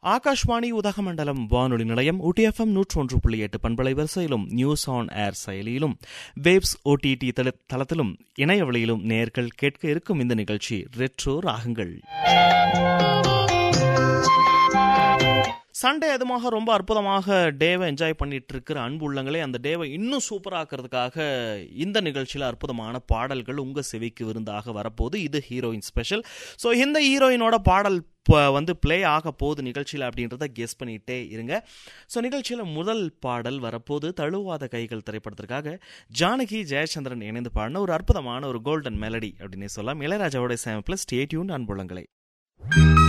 ஆகாஷ்வாணி உதகமண்டலம் வானொலி நிலையம் ஊட்டிஎஃப்எம் நூற்றொன்று புள்ளி எட்டு பண்பலை வரிசையிலும் நியூஸ் ஆன் ஏர் செயலியிலும் வேவ்ஸ் ஓடிடி தள தளத்திலும் இணையவழியிலும் நேர்கள் கேட்க இருக்கும் இந்த நிகழ்ச்சி ரெட்ரோ ராகங்கள் சண்டே அதுமாக ரொம்ப அற்புதமாக டேவை என்ஜாய் பண்ணிட்டு இருக்கிற அன்பு உள்ளங்களே அந்த டேவை இன்னும் சூப்பராக்கிறதுக்காக இந்த நிகழ்ச்சியில் அற்புதமான பாடல்கள் உங்கள் செவிக்கு விருந்தாக வரப்போகுது இது ஹீரோயின் ஸ்பெஷல் ஸோ இந்த ஹீரோயினோட பாடல் இப்போ வந்து ப்ளே ஆக போகுது நிகழ்ச்சியில் அப்படின்றத கெஸ் பண்ணிகிட்டே இருங்க ஸோ நிகழ்ச்சியில் முதல் பாடல் வரப்போது தழுவாத கைகள் திரைப்படத்திற்காக ஜானகி ஜெயச்சந்திரன் இணைந்து பாடின ஒரு அற்புதமான ஒரு கோல்டன் மெலடி அப்படின்னு சொல்லலாம் இளையராஜாவோட சேமிப்பில் ஸ்டேட்யூன் அன்புள்ளங்களை